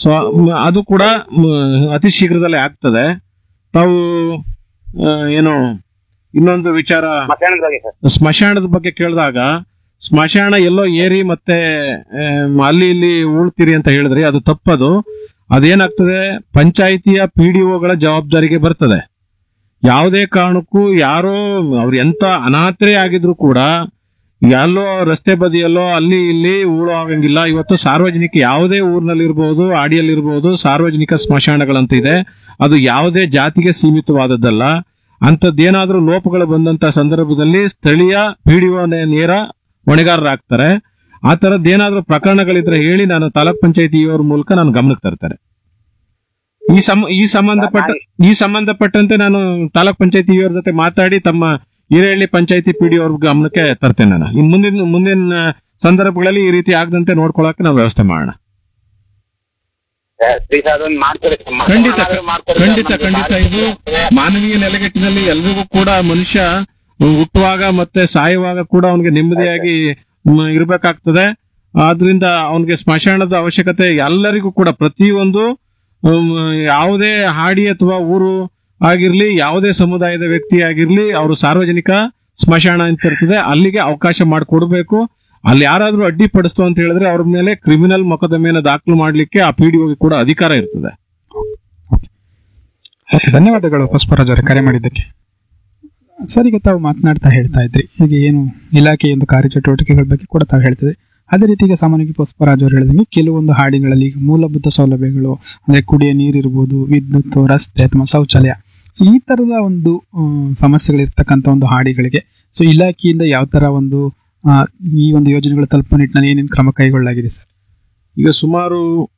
So ಅದು ಕೂಡ ಮ್, ಅತಿ ಶೀಘ್ರದಲ್ಲೇ ಆಗ್ತದೆ ತಾವು ಆ, ಏನು ಇನ್ನೊಂದು ವಿಚಾರ ಮಧ್ಯಾಹ್ನದ ಬಗ್ಗೆ ಸರ್ ಸ್ಮಶಾನದ ಬಗ್ಗೆ ಕೇಳಿದಾಗ ಸ್ಮಶಾನ ಎಲ್ಲೋ ಏರಿ ಮತ್ತೆ ಆಮ್, ಅಲ್ಲಿ ಇಲ್ಲಿ ಉಳ್ತೀರಿ ಅಂತ ಹೇಳಿದ್ರಿ ಅದು ತಪ್ಪದು ಅದೇನಾಗ್ತದೆ ಪಂಚಾಯಿತಿಯ ಪಿ ಡಿ ಒಗಳ ಜವಾಬ್ದಾರಿಗೆ ಬರ್ತದೆ ಯಾವುದೇ ಕಾರಣಕ್ಕೂ ಯಾರೋ ಅವ್ರು ಎಂತ ಅನಾಥರೇ ಆಗಿದ್ರು ಕೂಡ ಎಲ್ಲೋ ರಸ್ತೆ ಬದಿಯಲ್ಲೋ ಅಲ್ಲಿ ಇಲ್ಲಿ ಊಳು ಆಗಂಗಿಲ್ಲ ಇವತ್ತು ಸಾರ್ವಜನಿಕ ಯಾವುದೇ ಊರಿನಲ್ಲಿ ಇರಬಹುದು ಆಡಿಯಲ್ಲಿರ್ಬೋದು ಸಾರ್ವಜನಿಕ ಸ್ಮಶಾನಗಳಂತ ಇದೆ ಅದು ಯಾವುದೇ ಜಾತಿಗೆ ಸೀಮಿತವಾದದ್ದಲ್ಲ ಅಂಥದ್ದೇನಾದ್ರೂ ಲೋಪಗಳು ಬಂದಂತ ಸಂದರ್ಭದಲ್ಲಿ ಸ್ಥಳೀಯ ಪಿಡಿಒ ನೇರ ಹೊಣೆಗಾರರಾಗ್ತಾರೆ ಆ ತರದ್ದೇನಾದ್ರೂ ಪ್ರಕರಣಗಳಿದ್ರೆ ಹೇಳಿ ನಾನು ತಾಲೂಕ್ ಪಂಚಾಯತಿ ಇವ್ರ ಮೂಲಕ ನಾನು ಗಮನಕ್ಕೆ ತರ್ತಾರೆ ಈ ಸಂ ಈ ಸಂಬಂಧಪಟ್ಟ ಈ ಸಂಬಂಧಪಟ್ಟಂತೆ ನಾನು ತಾಲೂಕ್ ಪಂಚಾಯತಿ ಇವ್ರ ಜೊತೆ ಮಾತಾಡಿ ತಮ್ಮ ಹಿರೇಹಳ್ಳಿ ಪಂಚಾಯತಿ ಪಿಡಿ ಅವ್ರ ಗಮನಕ್ಕೆ ತರ್ತೇನೆ ನಾನು ಇನ್ ಮುಂದಿನ ಮುಂದಿನ ಸಂದರ್ಭಗಳಲ್ಲಿ ಈ ರೀತಿ ಆಗದಂತೆ ನೋಡ್ಕೊಳಕ್ಕೆ ನಾವು ವ್ಯವಸ್ಥೆ ಮಾಡೋಣ ಪ್ಲೀಸ್ ಅದೊಂದು ಮಾಡ್ಕೊಡಿ ಸರ್. ಖಂಡಿತ ಮಧ್ಯಾಹ್ನ ಮಾಡ್ಕೊಡಿ ಸರ್. ಖಂಡಿತ ನಮ್ಗೆ ಖಂಡಿತ ಭಾರಿ ಇದು ಮಾನವೀಯ ನೆಲೆಗಟ್ಟಿನಲ್ಲಿ ಎಲ್ರಿಗೂ ಕೂಡ ಮನುಷ್ಯ ಹುಟ್ಟುವಾಗ ಮತ್ತೆ ಸಾಯುವಾಗ ಕೂಡ ಅವನಿಗೆ ನೆಮ್ಮದಿಯಾಗಿ ಮ್, ಇರ್ಬೇಕಾಗ್ತದೆ ಆದ್ರಿಂದ ಅವನಿಗೆ ಸ್ಮಶಾನದ ಅವಶ್ಯಕತೆ ಎಲ್ಲರಿಗೂ ಕೂಡ ಪ್ರತಿಯೊಂದು ಮ್, ಯಾವುದೇ ಹಾಡಿ ಅಥವಾ ಊರು ಆಗಿರ್ಲಿ ಯಾವುದೇ ಸಮುದಾಯದ ವ್ಯಕ್ತಿ ಆಗಿರ್ಲಿ ಅವರು ಸಾರ್ವಜನಿಕ ಸ್ಮಶಾನ ಅಂತ ಇರ್ತದೆ ಅಲ್ಲಿಗೆ ಅವಕಾಶ ಮಾಡಿಕೊಡ್ಬೇಕು ಅಲ್ಲಿ ಯಾರಾದ್ರೂ ಅಡ್ಡಿಪಡಿಸ್ತು ಅಂತ ಹೇಳಿದ್ರೆ ಅವ್ರ ಮೇಲೆ ಕ್ರಿಮಿನಲ್ ಮೊಕದ್ದಮೆಯನ್ನು ದಾಖಲು ಮಾಡ್ಲಿಕ್ಕೆ ಆ ಪಿಡಿಒಗೆ ಕೂಡ ಅಧಿಕಾರ ಇರ್ತದೆ ಓಕೆ ಧನ್ಯವಾದಗಳು ಪುಷ್ಪರಾಜ್ ಅವರೇ ಕರೆ ಮಾಡಿದ್ದಕ್ಕೆ ಸರ್ ಈಗ ತಾವು ಮಾತನಾಡ್ತಾ ಹೇಳ್ತಾ ಇದ್ರಿ ಈಗ ಏನು ಇಲಾಖೆಯ ಒಂದು ಕಾರ್ಯಚಟುವಟಿಕೆಗಳ ಬಗ್ಗೆ ಕೂಡ ತಾವು ಹೇಳ್ತಿದ್ರಿ ಅದೇ ರೀತಿ ಈಗ ಸಾಮಾನ್ಯವಾಗಿ ಪುಷ್ಪರಾಜ್ ಅವರು ಹೇಳಿದಂಗೆ ಕೆಲವೊಂದು ಹಾಡಿಗಳಲ್ಲಿ ಈಗ ಮೂಲಭೂತ ಸೌಲಭ್ಯಗಳು ಅಂದ್ರೆ ಕುಡಿಯ ನೀರಿರ್ಬೋದು ವಿದ್ಯುತ್ ರಸ್ತೆ ಅಥವಾ ಶೌಚಾಲಯ ಸೊ ಈ ತರದ ಒಂದು ಆ, ಸಮಸ್ಯೆಗಳಿರ್ತಕ್ಕಂಥ ಒಂದು ಹಾಡಿಗಳಿಗೆ ಸೊ ಇಲಾಖೆಯಿಂದ ಯಾವ ತರ ಒಂದು ಆ, ಈ ಒಂದು ಯೋಜನೆಗಳು ತಲುಪುವ ನಿಟ್ಟಿನಲ್ಲಿ ಏನೇನು ಕ್ರಮ ಕೈಗೊಳ್ಳಲಾಗಿದೆ ಸರ್ ಈಗ ಸುಮಾರು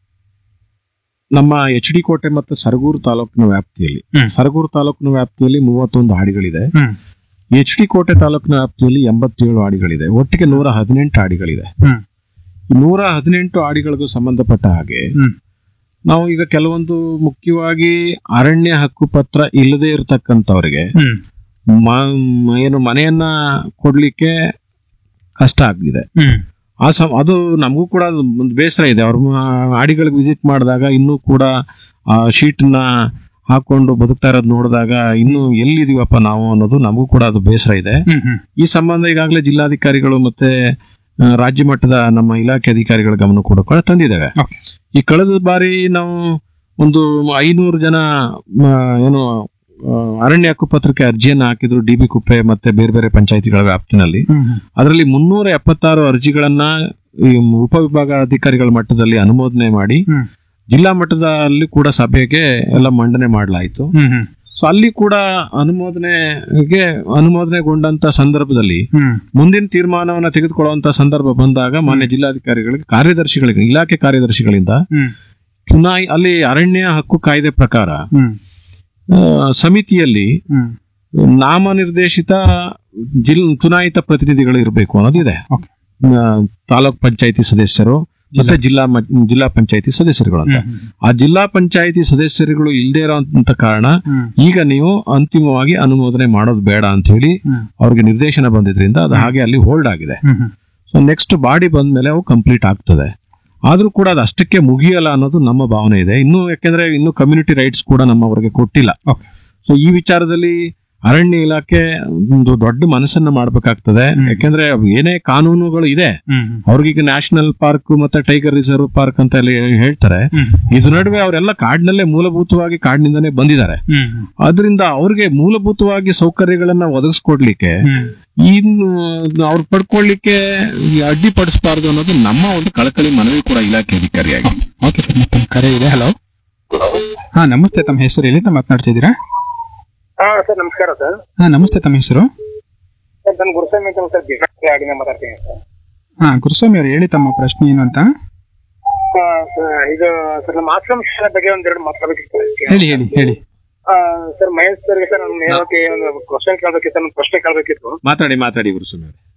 ನಮ್ಮ ಎಚ್ ಡಿ ಕೋಟೆ ಮತ್ತು ಸರಗೂರು ತಾಲೂಕಿನ ವ್ಯಾಪ್ತಿಯಲ್ಲಿ ಹ್ಮ್. ಸರಗೂರು ತಾಲೂಕಿನ ವ್ಯಾಪ್ತಿಯಲ್ಲಿ ಮೂವತ್ತೊಂದು ಹಾಡಿಗಳಿದೆ ಹ್ಮ್ ಎಚ್ ಡಿ ಕೋಟೆ ತಾಲೂಕಿನ ವ್ಯಾಪ್ತಿಯಲ್ಲಿ ಎಂಬತ್ತೇಳು ಹಾಡಿಗಳಿದೆ ಒಟ್ಟಿಗೆ ನೂರ ಹದಿನೆಂಟು ಹಾಡಿಗಳಿದೆ ಹ್ಮ್ ಈ ನೂರ ಹದಿನೆಂಟು ಹಾಡಿಗಳಿಗೂ ಸಂಬಂಧಪಟ್ಟ ಹಾಗೆ ಹ್ಮ್ ನಾವು ಈಗ ಕೆಲವೊಂದು ಮುಖ್ಯವಾಗಿ ಅರಣ್ಯ ಹಕ್ಕು ಪತ್ರ ಇಲ್ಲದೆ ಇರತಕ್ಕಂಥವ್ರಿಗೆ ಹ್ಮ್ ಮ- ಏನು ಮನೆಯನ್ನ ಕೊಡ್ಲಿಕ್ಕೆ ಕಷ್ಟ ಆಗಿದೆ ಹ್ಮ್ ಆ ಸಮ ಅದು ನಮಗೂ ಕೂಡ ಒಂದು ಬೇಸರ ಇದೆ ಅವ್ರ ಆಡಿಗಳಿಗೆ ವಿಸಿಟ್ ಮಾಡಿದಾಗ ಇನ್ನೂ ಕೂಡ ಆ ಶೀಟ್ನ ಹಾಕೊಂಡು ಬದುಕ್ತಾ ಇರೋದು ನೋಡಿದಾಗ ಇನ್ನೂ ಎಲ್ಲಿದೀವಪ್ಪ ನಾವು ಅನ್ನೋದು ನಮಗೂ ಕೂಡ ಅದು ಬೇಸರ ಇದೆ ಹ್ಮ್ ಹ್ಮ್ ಈ ಸಂಬಂಧ ಈಗಾಗಲೇ ಜಿಲ್ಲಾಧಿಕಾರಿಗಳು ಮತ್ತೆ ಆ, ರಾಜ್ಯ ಮಟ್ಟದ ನಮ್ಮ ಇಲಾಖೆ ಅಧಿಕಾರಿಗಳ ಗಮನ ಕೂಡ ಕೂಡ ತಂದಿದ್ದೇವೆ Okay. ಈ ಕಳೆದ ಬಾರಿ ನಾವು ಒಂದು ಐನೂರು ಜನ ಮ, ಏನು ಆ, ಅರಣ್ಯ ಹಕ್ಕುಪತ್ರಕ್ಕೆ ಅರ್ಜಿಯನ್ನು ಹಾಕಿದ್ರು ಡಿ ಬಿ ಕುಪ್ಪೆ ಮತ್ತೆ ಬೇರೆ ಬೇರೆ ಪಂಚಾಯತಿಗಳ ವ್ಯಾಪ್ತಿನಲ್ಲಿ ಹ್ಮ್ ಹ್ಮ್ ಅದರಲ್ಲಿ ಮುನ್ನೂರ ಎಪ್ಪತ್ತಾರು ಅರ್ಜಿಗಳನ್ನ ಈ ಉಪವಿಭಾಗ ಅಧಿಕಾರಿಗಳ ಮಟ್ಟದಲ್ಲಿ ಅನುಮೋದನೆ ಮಾಡಿ ಹ್ಮ್ ಜಿಲ್ಲಾ ಮಟ್ಟದಲ್ಲಿ ಕೂಡ ಸಭೆಗೆ ಎಲ್ಲ ಮಂಡನೆ ಮಾಡಲಾಯಿತು ಹ್ಮ್ ಹ್ಮ್ ಸೊ ಅಲ್ಲಿ ಕೂಡ ಅನುಮೋದನೆಗೆ ಅನುಮೋದನೆಗೊಂಡಂತ ಸಂದರ್ಭದಲ್ಲಿ ಹ್ಮ್ ಮುಂದಿನ ತೀರ್ಮಾನವನ್ನ ತೆಗೆದುಕೊಳ್ಳುವಂತ ಸಂದರ್ಭ ಬಂದಾಗ ಮಾನ್ಯ ಜಿಲ್ಲಾಧಿಕಾರಿಗಳಿಗೆ ಕಾರ್ಯದರ್ಶಿಗಳಿಗೆ ಇಲಾಖೆ ಕಾರ್ಯದರ್ಶಿಗಳಿಂದ ಹ್ಮ್ ಚುನಾಯಿ ಅಲ್ಲಿ ಅರಣ್ಯ ಹಕ್ಕು ಕಾಯ್ದೆ ಪ್ರಕಾರ ಹ್ಮ್ ಆ, ಸಮಿತಿಯಲ್ಲಿ ಹ್ಮ್ ನಾಮನಿರ್ದೇಶಿತ ಜಿಲ್ ಚುನಾಯಿತ ಪ್ರತಿನಿಧಿಗಳು ಇರಬೇಕು ಅನ್ನೋದಿದೆ ಓಕೆ ಆ, ತಾಲೂಕ್ ಪಂಚಾಯತಿ ಸದಸ್ಯರು ಮತ್ತೆ ಜಿಲ್ಲಾ ಮ- ಜಿಲ್ಲಾ ಪಂಚಾಯತಿ ಸದಸ್ಯರುಗಳು ಅಂತ ಹ್ಮ್ ಆ ಜಿಲ್ಲಾ ಪಂಚಾಯತಿ ಸದಸ್ಯರುಗಳು ಇಲ್ಲದೆ ಇರೋಂತ ಕಾರಣ ಹ್ಮ್ ಈಗ ನೀವು ಅಂತಿಮವಾಗಿ ಅನುಮೋದನೆ ಮಾಡೋದು ಬೇಡ ಅಂತ ಹೇಳಿ ಹ್ಮ್ ಅವ್ರಿಗೆ ನಿರ್ದೇಶನ ಬಂದಿದ್ರಿಂದ ಅದು ಹಾಗೆ ಅಲ್ಲಿ ಹೋಲ್ಡ್ ಆಗಿದೆ hmm hmm so next body ಬಂದ್ಮೇಲೆ ಅವು ಕಂಪ್ಲೀಟ್ ಆಗ್ತದೆ ಆದ್ರೂ ಕೂಡ ಅದು ಅಷ್ಟಕ್ಕೆ ಮುಗಿಯಲ್ಲ ಅನ್ನೋದು ನಮ್ಮ ಭಾವನೆ ಇದೆ ಇನ್ನು ಯಾಕೆಂದ್ರೆ ಇನ್ನು ಕಮ್ಯುನಿಟಿ ರೈಟ್ಸ್ ಕೂಡ ನಮ್ಮವರಿಗೆ ಕೊಟ್ಟಿಲ್ಲ ಓಕೆ ಸೊ ಈ ವಿಚಾರದಲ್ಲಿ ಅರಣ್ಯ ಇಲಾಖೆ ಒಂದು ದೊಡ್ಡ ಮನಸ್ಸನ್ನ ಮಾಡ್ಬೇಕಾಗ್ತದೆ ಹ್ಮ್. ಯಾಕೆಂದ್ರೆ ಅವು ಏನೇ ಕಾನೂನುಗಳು ಇದೆ ಹ್ಮ್ ಅವ್ರಿಗೀಗ ನ್ಯಾಷನಲ್ ಪಾರ್ಕ್ ಮತ್ತೆ ಟೈಗರ್ ರಿಸರ್ವ್ ಪಾರ್ಕ್ ಅಂತ ಎಲ್ಲ ಹೇಳ್ತಾರೆ ಹ್ಮ್ ಇದ್ರ ನಡುವೆ ಅವರೆಲ್ಲ ಕಾಡಿನಲ್ಲೇ ಮೂಲಭೂತವಾಗಿ ಕಾಡಿನಿಂದನೇ ಬಂದಿದ್ದಾರೆ ಹ್ಮ್ ಅದರಿಂದ ಅವ್ರಿಗೆ ಮೂಲಭೂತವಾಗಿ ಸೌಕರ್ಯಗಳನ್ನ ಒದಗಿಸ್ಕೊಡ್ಲಿಕ್ಕೆ ಹ್ಮ್ ಇನ್ನು ಅವ್ರು ಪಡ್ಕೊಳ್ಳಿಕ್ಕೆ ಅಡ್ಡಿಪಡಿಸಬಾರ್ದು ಅನ್ನೋದು ನಮ್ಮ ಒಂದು ಕಳಕಳಿ ಮನವಿ ಕೂಡ ಇಲಾಖೆ ಅಧಿಕಾರಿಯಾಗಿ ಓಕೆ ಸರ್ ಮತ್ತೊಂದು ಕರೆ ಇದೆ ಹಲೋ ಹಾ ನಮಸ್ತೆ ತಮ್ಮ ಹೆಸರು ಎಲ್ಲಿಂದ ಮಾತನಾಡ್ತಿದ್ದೀರಾ ಹಾ ಸರ್ ನಮಸ್ಕಾರ ಸರ್ ಹಾ ನಮಸ್ತೆ ತಮ್ಮ ಹೆಸರು ಸರ್ ನಾನು ಗುರುಸ್ವಾಮಿ ಅಂತ ಸರ್ ಬಿಜಾಪುರ ಆಡಿನ ಮಾತಾಡ್ತೀನಿ ಸರ್ ಹಾ ಗುರುಸ್ವಾಮಿ ಅವರು ಹೇಳಿ ತಮ್ಮ ಪ್ರಶ್ನೆ ಏನು ಅಂತ ಆ, ಸರ್, ಇದು ಸರ್ ನಮ್ಮ ಆಶ್ರಮ ಶಾಲೆ ಬಗ್ಗೆ ಒಂದೆರಡು ಮಾತಾಡಬೇಕಿತ್ತು ಅದಕ್ಕೆ. ಹೇಳಿ ಹೇಳಿ ಹೇಳಿ ಆ, ಸರ್ ಮಹೇಶ್ ಸರ್ಗೆ ಸರ್ ನಾನು ನೇರವಾಗಿ ಒಂದು ಕ್ವಶನ್ ಕೇಳಬೇಕಿತ್ತು ಒಂದು ಪ್ರಶ್ನೆ ಕೇಳಬೇಕಿತ್ತು ಮಾತಾಡಿ ಮಾತಾಡಿ ಗುರುಸ್ವಾಮಿ ಅವರೇ.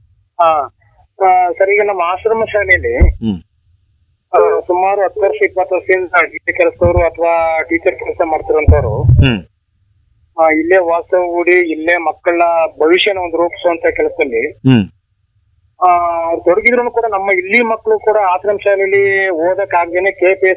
ಸರ್ ಈಗ ನಮ್ಮ ಆಶ್ರಮ ಶಾಲೆಯಲ್ಲಿ ಹ್ಮ್ ಆ, ಸುಮಾರು ಹತ್ತು ವರ್ಷ ಇಪ್ಪತ್ತು ವರ್ಷದಿಂದ ಟೀಚರ್ ಕೆಲಸದವರು ಅಥವಾ ಟೀಚರ್ ಕೆಲಸ ಮಾಡ್ತಿರೋಂಥವ್ರು ಹ್ಮ್ ಆ, ಇಲ್ಲೇ ವಾಸ್ತವ ಹೂಡಿ ಇಲ್ಲೇ ಮಕ್ಕಳ ಭವಿಷ್ಯನ ಒಂದು ರೂಪಿಸುವಂತ ಕೆಲಸದಲ್ಲಿ ಹ್ಮ್ ಆ, ಅವ್ರು ತೊಡಗಿದ್ರು ಕೂಡ ನಮ್ಮ ಇಲ್ಲಿ ಮಕ್ಕಳು ಕೂಡ ಆಶ್ರಮ ಶಾಲೆಯಲ್ಲಿ ಓದಕ್ ಆಗ್ದೇನೆ ಕೆ ಪಿ